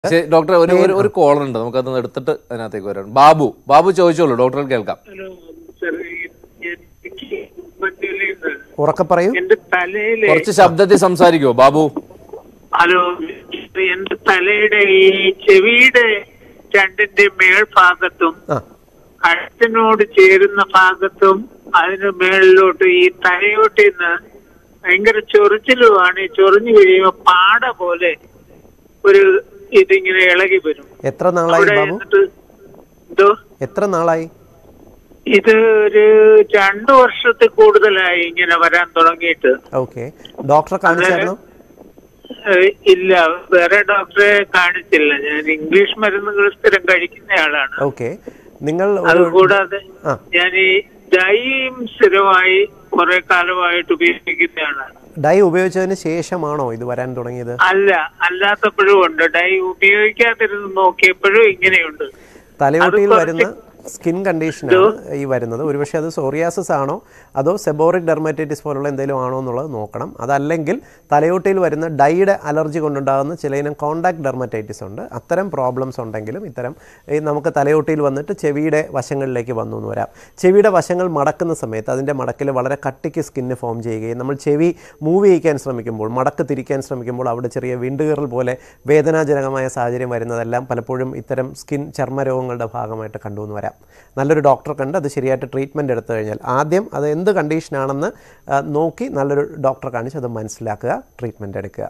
ശരി, ഡോക്ടർ ഒരു ഒരു- ഒരു കോളർ ഉണ്ട് നമുക്ക് അതൊന്ന് എടുത്തിട്ട് അതിനകത്തേക്ക് വരാം ബാബു ബാബു ചോദിച്ചോളൂ ഡോക്ടർ കേൾക്കാം ഹലോ സാർ എനിക്ക് മറ്റേന്ന് ഉറക്കെ പറയൂ എന്റെ തലയിലെ കുറച്ച് ശബ്ദത്തിൽ സംസാരിക്കുമോ ബാബു ഹലോ എന്റെ തലയുടെ ഈ ചെവിയുടെ രണ്ടിന്റെ മേൽഭാഗത്തും ആ കഴുത്തിനോട് ചേരുന്ന ഭാഗത്തും അതിന് മേളിലോട്ട് ഈ തലയോട്ടിന്ന് ഭയങ്കര ചൊറിച്ചിലുമാണ് ഈ ചൊറിഞ്ഞു കഴിയുമ്പോ പാട പോലെ ഒരു ഇതിങ്ങനെ ഇളകി വരും എത്ര നാളായി അവിടെ ബാബു എന്നിട്ട് എന്തോ എത്ര നാളായി ഇത് ഒരു രണ്ടു വർഷത്തിൽ കൂടുതലായി ഇങ്ങനെ വരാൻ തുടങ്ങിയിട്ട് ഓക്കെ ഡോക്ടറെ കാണിച്ചായിരുന്നോ ഏഹ് ഇല്ല വേറെ ഡോക്ടറെ കാണിച്ചില്ല ഞാൻ ഇംഗ്ലീഷ് മരുന്നുകൾ സ്ഥിരം കഴിക്കുന്നയാളാണ് ഓക്കെ നിങ്ങൾ ഒരു അതുകൂടാതെ ആ. ഞാൻ ഈ ഡൈയും സ്ഥിരമായി കുറെ കാലമായിട്ട് ഉപയോഗിക്കുന്നയാളാണ് ഡൈ ഉപയോഗിച്ചതിന് ശേഷമാണോ ഇത് വരാൻ തുടങ്ങിയത് അല്ല അല്ലാത്തപ്പോഴും ഉണ്ട് ഡൈ ഉപയോഗിക്കാതിരുന്ന് നോക്കിയപ്പോഴും ഇങ്ങനെയുണ്ട് തലയോട്ടിയിൽ അത് വരുന്ന സ്കിൻ കണ്ടീഷനാണ് ഈ വരുന്നത് ഒരുപക്ഷെ അത് സോറിയാസിസ് ആണോ അതോ സെബോറിക് ഡെർമറ്റൈറ്റിസ് പോലുള്ള എന്തെങ്കിലും ആണോ എന്നുള്ളത് നോക്കണം അതല്ലെങ്കിൽ തലയോട്ടിയിൽ വരുന്ന ഡൈയുടെ അലർജി കൊണ്ടുണ്ടാകുന്ന ചില ഇനം കോണ്ടാക്ട് ഡെർമറ്റൈറ്റിസ് ഉണ്ട് അത്തരം പ്രോബ്ലംസ് ഉണ്ടെങ്കിലും ഇത്തരം ഈ നമുക്ക് തലയോട്ടിയിൽ വന്നിട്ട് ചെവിയുടെ വശങ്ങളിലേക്ക് വന്നു എന്ന് വരാം ചെവിയുടെ വശങ്ങൾ മടക്കുന്ന സമയത്ത് അതിൻ്റെ മടക്കിൽ വളരെ കട്ടിക്ക് സ്കിന്ന് ഫോം ചെയ്യുകയും നമ്മൾ ചെവി മൂവ് ചെയ്യിക്കാൻ ശ്രമിക്കുമ്പോൾ മടക്ക് തിരിക്കാൻ ശ്രമിക്കുമ്പോൾ അവിടെ ചെറിയ വിണ്ടുകീറൽ പോലെ വേദനാജനകമായ സാഹചര്യം വരുന്നതെല്ലാം പലപ്പോഴും ഇത്തരം സ്കിൻ ചർമ്മരോഗങ്ങളുടെ ഭാഗമായിട്ട് കണ്ടുവന്ന് വരാം നല്ലൊരു ഡോക്ടറെ കണ്ട് അത് ശരിയായിട്ട് ട്രീറ്റ്മെൻറ്റ് എടുത്തു കഴിഞ്ഞാൽ ആദ്യം അത് എന്ത് കണ്ടീഷനാണെന്ന് ആ, നോക്കി നല്ലൊരു ഡോക്ടറെ കാണിച്ച് അത് മനസ്സിലാക്കുക ട്രീറ്റ്മെൻറ്റ് എടുക്കുക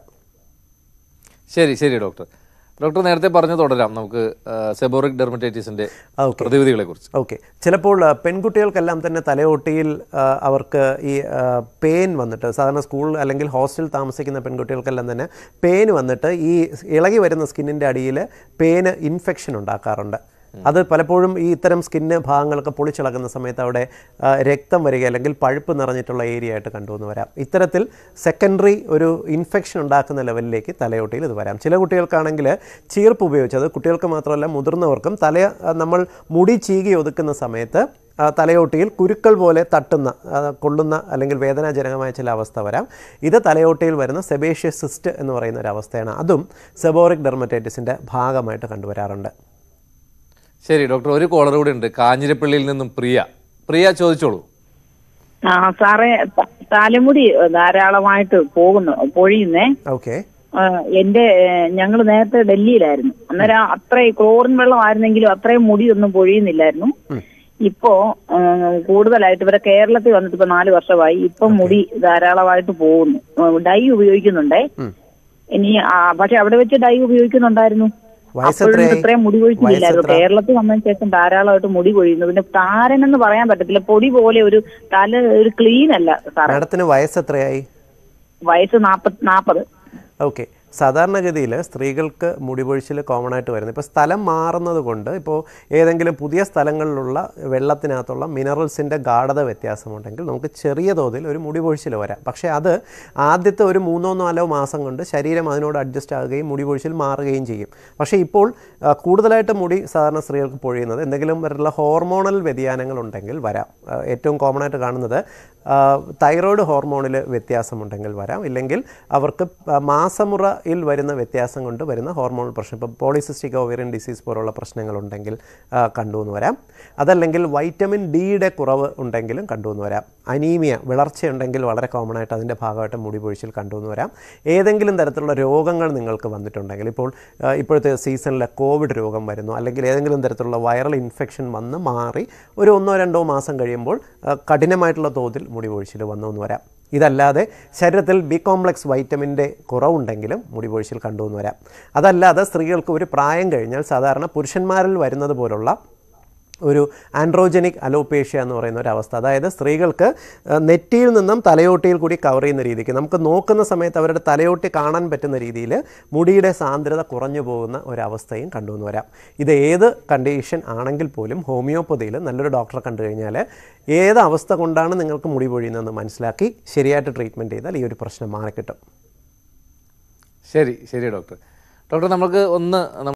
ശരി ശരി ഡോക്ടർ ഡോക്ടർ നേരത്തെ പറഞ്ഞു തുടരാം നമുക്ക് സെബോറിക് ഡെർമറ്റൈറ്റിസിന്റെ ഓക്കെ പ്രതിവിധികളെ കുറിച്ച് ഓക്കെ ചിലപ്പോൾ ആ, പെൺകുട്ടികൾക്കെല്ലാം തന്നെ തലയോട്ടിയിൽ ആ, അവർക്ക് ഈ പെയിൻ വന്നിട്ട് സാധാരണ സ്കൂൾ അല്ലെങ്കിൽ ഹോസ്റ്റൽ താമസിക്കുന്ന പെൺകുട്ടികൾക്കെല്ലാം തന്നെ പെയിൻ വന്നിട്ട് ഈ ഇളകി വരുന്ന സ്കിന്നിൻ്റെ അടിയിൽ പെയിന് ഇൻഫെക്ഷൻ ഉണ്ടാക്കാറുണ്ട് അത് പലപ്പോഴും ഈ ഇത്തരം സ്കിന്ന് ഭാഗങ്ങളൊക്കെ പൊളിച്ചിളകുന്ന സമയത്ത് അവിടെ ആ, രക്തം വരിക അല്ലെങ്കിൽ പഴുപ്പ് നിറഞ്ഞിട്ടുള്ള ഏരിയ ആയിട്ട് കണ്ടുവന്ന് വരാം ഇത്തരത്തിൽ സെക്കൻഡറി ഒരു ഇൻഫെക്ഷൻ ഉണ്ടാക്കുന്ന ലെവലിലേക്ക് തലയോട്ടിയിൽ ഇത് വരാം ചില കുട്ടികൾക്കാണെങ്കിൽ ചീർപ്പ് ഉപയോഗിച്ച് അത് കുട്ടികൾക്ക് മാത്രമല്ല മുതിർന്നവർക്കും തല ആ, നമ്മൾ മുടി ചീകി ഒതുക്കുന്ന സമയത്ത് ആ, തലയോട്ടിയിൽ കുരുക്കൾ പോലെ തട്ടുന്ന ആ, കൊള്ളുന്ന അല്ലെങ്കിൽ വേദനാജനകമായ ചില അവസ്ഥ വരാം ഇത് തലയോട്ടിയിൽ വരുന്ന സെബേഷ്യസ് സിസ്റ്റ് എന്ന് പറയുന്ന ഒരു അവസ്ഥയാണ് അതും സെബോറിക് ഡെർമറ്റൈറ്റിസിൻ്റെ ഭാഗമായിട്ട് കണ്ടുവരാറുണ്ട് ശരി ഡോക്ടർ ഒരു കോളർ കൂടി ഉണ്ട് കാഞ്ഞിരപ്പള്ളിയിൽ നിന്നും പ്രിയ പ്രിയ ചോദിച്ചോളൂ ആ സാറേ ത- തലമുടി ധാരാളമായിട്ട് പോകുന്നു പൊഴിയുന്നേ ഓക്കെ ആ, എന്റെ ഞങ്ങൾ നേരത്തെ ഡൽഹിയിലായിരുന്നു അന്നേരം അത്രയും ക്ലോറിൻ വെള്ളമായിരുന്നെങ്കിലും അത്രയും മുടിയൊന്നും പൊഴിയുന്നില്ലായിരുന്നു ഇപ്പോ ആ, കൂടുതലായിട്ട് ഇവരെ കേരളത്തിൽ വന്നിട്ട് ഇപ്പൊ നാല് വർഷമായി ഇപ്പൊ മുടി ധാരാളമായിട്ട് പോകുന്നു ആ, ഡൈ ഉപയോഗിക്കുന്നുണ്ടേ ഇനി ആ, പക്ഷെ അവിടെ വെച്ച് ഡൈ ഉപയോഗിക്കുന്നുണ്ടായിരുന്നു വയസ്സ് അപ്പോഴും എത്രയായി? ഇത്രയും മുടി കൊഴിച്ചില്ലായിരുന്നു വയസ്സ് എത്ര? കേരളത്തിൽ വന്നതിന് ശേഷം ധാരാളമായിട്ട് മുടി കൊഴിയുന്നു പിന്നെ താരൻ എന്ന് പറയാൻ പറ്റത്തില്ല പൊടി പോലെ ഒരു തല ഒരു ക്ലീൻ അല്ല സാറേ മാഡത്തിന് വയസ്സ് എത്രയായി വയസ്സ് നാപ്പത് നാപ്പത് ഓക്കെ സാധാരണഗതിയിൽ സ്ത്രീകൾക്ക് മുടി പൊഴിച്ചിൽ കോമൺ ആയിട്ട് വരുന്നത് ഇപ്പോൾ സ്ഥലം മാറുന്നത് കൊണ്ട് ഇപ്പോൾ ഏതെങ്കിലും പുതിയ സ്ഥലങ്ങളിലുള്ള വെള്ളത്തിനകത്തുള്ള മിനറൽസിൻ്റെ ഗാഠത വ്യത്യാസമുണ്ടെങ്കിൽ നമുക്ക് ചെറിയ തോതിൽ ഒരു മുടി പൊഴിച്ചിൽ വരാം പക്ഷേ അത് ആദ്യത്തെ ഒരു മൂന്നോ നാലോ മാസം കൊണ്ട് ശരീരം അതിനോട് അഡ്ജസ്റ്റ് ആകുകയും മുടി പൊഴിച്ചിൽ മാറുകയും ചെയ്യും പക്ഷേ ഇപ്പോൾ ആ, കൂടുതലായിട്ട് മുടി സാധാരണ സ്ത്രീകൾക്ക് പൊഴിയുന്നത് എന്തെങ്കിലും തരത്തിലുള്ള ഹോർമോണൽ വ്യതിയാനങ്ങൾ ഉണ്ടെങ്കിൽ വരാം ആ, ഏറ്റവും കോമൺ ആയിട്ട് കാണുന്നത് ആ, തൈറോയ്ഡ് ഹോർമോണിൽ വ്യത്യാസമുണ്ടെങ്കിൽ വരാം ഇല്ലെങ്കിൽ അവർക്ക് ആ, മാസമുറയിൽ വരുന്ന വ്യത്യാസം കൊണ്ട് വരുന്ന ഹോർമോണൽ പ്രശ്നം ഇപ്പോൾ പോളിസിസ്റ്റിക് ഓവേറിയൻ ഡിസീസ് പോലുള്ള പ്രശ്നങ്ങളുണ്ടെങ്കിൽ ആ, കണ്ടുവന്ന് വരാം അതല്ലെങ്കിൽ വൈറ്റമിൻ ഡിയുടെ കുറവ് ഉണ്ടെങ്കിലും കണ്ടുവന്ന് വരാം അനീമിയ വിളർച്ചയുണ്ടെങ്കിൽ വളരെ കോമൺ ആയിട്ട് അതിൻ്റെ ഭാഗമായിട്ട് മുടി പൊഴിച്ചിൽ കണ്ടുവന്ന് വരാം ഏതെങ്കിലും തരത്തിലുള്ള രോഗങ്ങൾ നിങ്ങൾക്ക് വന്നിട്ടുണ്ടെങ്കിൽ ഇപ്പോൾ ആ, ഇപ്പോഴത്തെ സീസണിലെ കോവിഡ് രോഗം വരുന്നു അല്ലെങ്കിൽ ഏതെങ്കിലും തരത്തിലുള്ള വൈറൽ ഇൻഫെക്ഷൻ വന്ന് മാറി ഒരു ഒന്നോ രണ്ടോ മാസം കഴിയുമ്പോൾ ആ, കഠിനമായിട്ടുള്ള തോതിൽ മുടി പൊഴിച്ചിൽ വന്നു എന്ന് വരാം ഇതല്ലാതെ ശരീരത്തിൽ ബി കോംപ്ലക്സ് വൈറ്റമിൻ്റെ കുറവുണ്ടെങ്കിലും മുടി പൊഴിച്ചിൽ കണ്ടുവന്ന് വരാം അതല്ലാതെ സ്ത്രീകൾക്ക് ഒരു പ്രായം കഴിഞ്ഞാൽ സാധാരണ പുരുഷന്മാരിൽ വരുന്നത് പോലുള്ള ഒരു ആൻഡ്രോജനിക് അലോപേഷ്യ എന്ന് പറയുന്ന ഒരു അവസ്ഥ അതായത് സ്ത്രീകൾക്ക് ആ, നെറ്റിയിൽ നിന്നും തലയോട്ടിയിൽ കൂടി കവർ ചെയ്യുന്ന രീതിക്ക് നമുക്ക് നോക്കുന്ന സമയത്ത് അവരുടെ തലയോട്ടി കാണാൻ പറ്റുന്ന രീതിയിൽ മുടിയുടെ സാന്ദ്രത കുറഞ്ഞു പോകുന്ന ഒരവസ്ഥയും കണ്ടുവന്ന് വരാം ഇത് ഏത് കണ്ടീഷൻ ആണെങ്കിൽ പോലും ഹോമിയോപ്പതിയിൽ നല്ലൊരു ഡോക്ടറെ കണ്ടു കഴിഞ്ഞാൽ ഏത് അവസ്ഥ കൊണ്ടാണ് നിങ്ങൾക്ക് മുടി പൊഴിയുന്നതെന്ന് മനസ്സിലാക്കി ശരിയായിട്ട് ട്രീറ്റ്മെൻറ്റ് ചെയ്താൽ ഈ ഒരു പ്രശ്നം മാറിക്കിട്ടും ശരി ശരി ഡോക്ടർ ഡോക്ടർ നമുക്ക് ഒന്ന്